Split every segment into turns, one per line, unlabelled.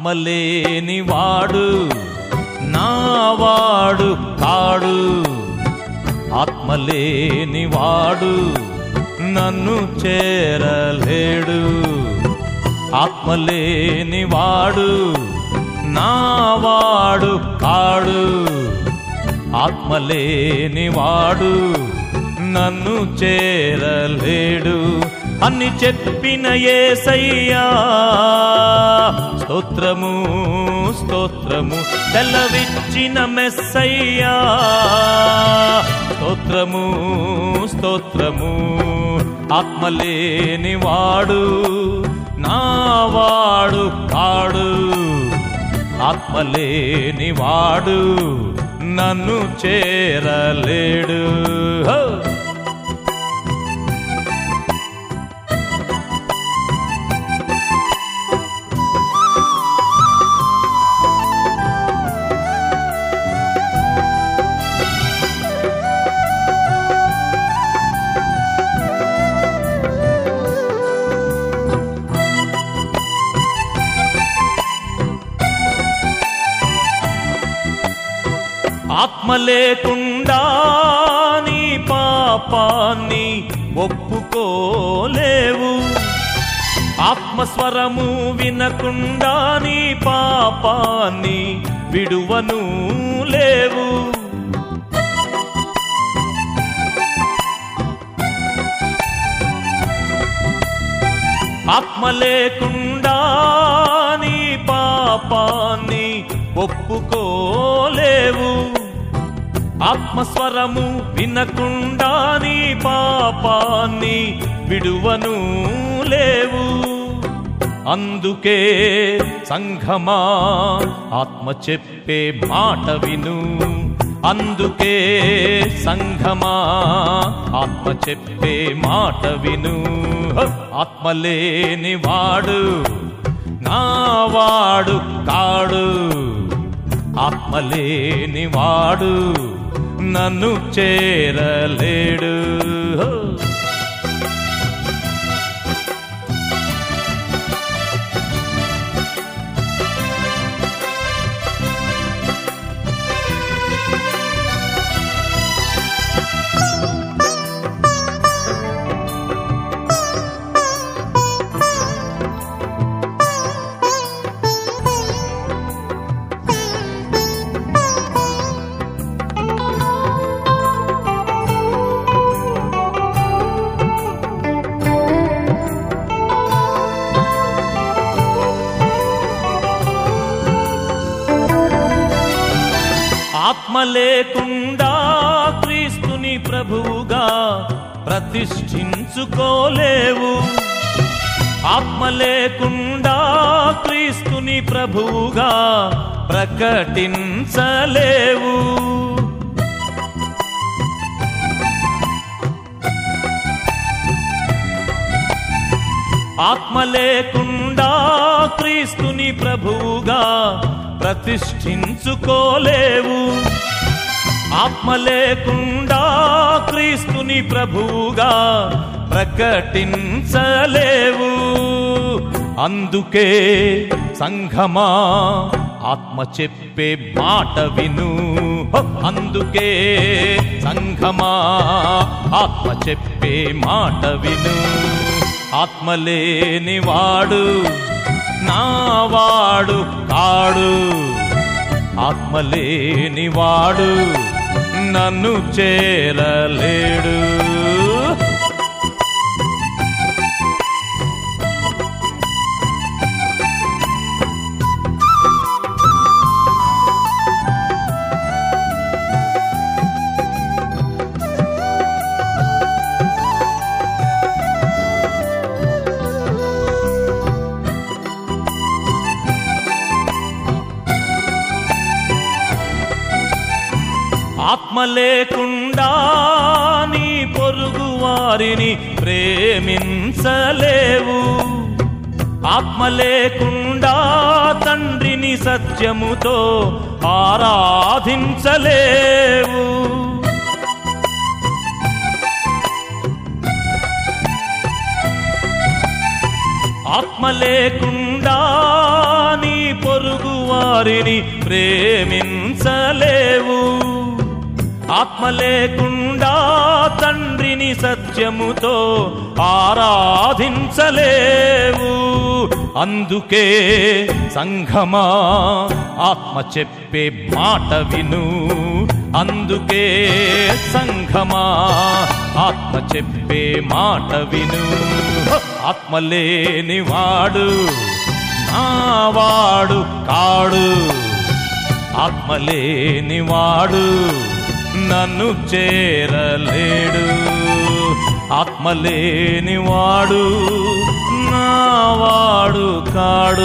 ఆత్మలేని వాడు నావాడు కాడు ఆత్మలేని వాడు నన్ను చేరలేడు ఆత్మలేని వాడు నావాడు కాడు ఆత్మలేని వాడు నన్ను చేరలేడు అని చెప్పిన ఏసయ్యా స్తోత్రము స్తోత్రము సెలవిచ్చిన మెస్సయ్యా స్తోత్రము స్తోత్రము ఆత్మలేని వాడు నావాడు కాడు ఆత్మలేని వాడు నన్ను చేరలేడు హో! ఆత్మ లేకుండా నీ పాపాన్ని ఒప్పుకోలేవు ఆత్మస్వరము వినకుండా నీ పాపాన్ని విడువను లేవు ఆత్మ లేకుండా నీ పాపాన్ని ఒప్పుకోలేవు ఆత్మస్వరము వినకుండా నీ పాపాన్ని విడువను లేవు అందుకే సంఘమా ఆత్మ చెప్పే మాట విను అందుకే సంఘమా ఆత్మ చెప్పే మాట విను హ! ఆత్మలేని వాడు నావాడు కాడు ఆత్మలేని వాడు నన్ను చేరలేడు హో! ఆత్మ లేకుండా క్రీస్తుని ప్రభువుగా ప్రతిష్ఠించుకోలేవు ఆత్మ లేకుండా క్రీస్తుని ప్రభువుగా ప్రకటించలేవు ఆత్మ లేకుండా క్రీస్తుని ప్రభువుగా ప్రతిష్ఠించుకోలేవు ఆత్మ లేకుండా క్రీస్తుని ప్రభువుగా ప్రకటించలేవు అందుకే సంఘమా ఆత్మ చెప్పే మాట విను హో! అందుకే సంఘమా ఆత్మ చెప్పే మాట విను ఆత్మలేని వాడు నావాడు కాడు ఆత్మలేని వాడు నన్ను చేరలేడు ఆత్మ లేకుండా నీ పొరుగు వారిని ప్రేమించలేవు ఆత్మ లేకుండా తండ్రిని సత్యముతో ఆరాధించలేవు ఆత్మ లేకుండా నీ పొరుగు వారిని ప్రేమించలేవు ఆత్మ లేకుండా తండ్రిని సత్యముతో ఆరాధించలేవు అందుకే సంఘమా ఆత్మ చెప్పే మాట విను అందుకే సంఘమా ఆత్మ చెప్పే మాట విను ఆత్మ లేనివాడు నావాడు కాడు ఆత్మలేనివాడు నన్ను చేరలేడు ఆత్మలేనివాడు నావాడు కాడు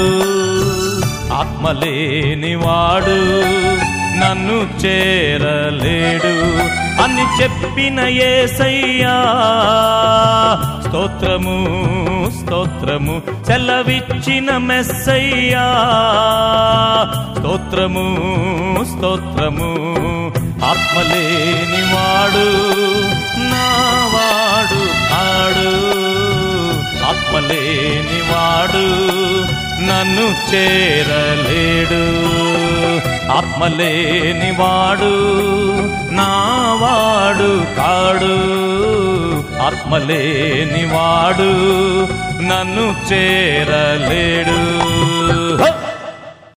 ఆత్మలేనివాడు నన్ను చేరలేడు అని చెప్పిన ఏసయ్యా స్తోత్రము స్తోత్రము సెలవిచ్చిన మెస్సయ్యా స్తోత్రము స్తోత్రము ఆత్మలేని వాడు నావాడు కాడు ఆత్మలేని వాడు నన్ను చేరలేడు ఆత్మలేని వాడు నావాడు కాడు ఆత్మలేని వాడు నన్ను చేరలేడు హ!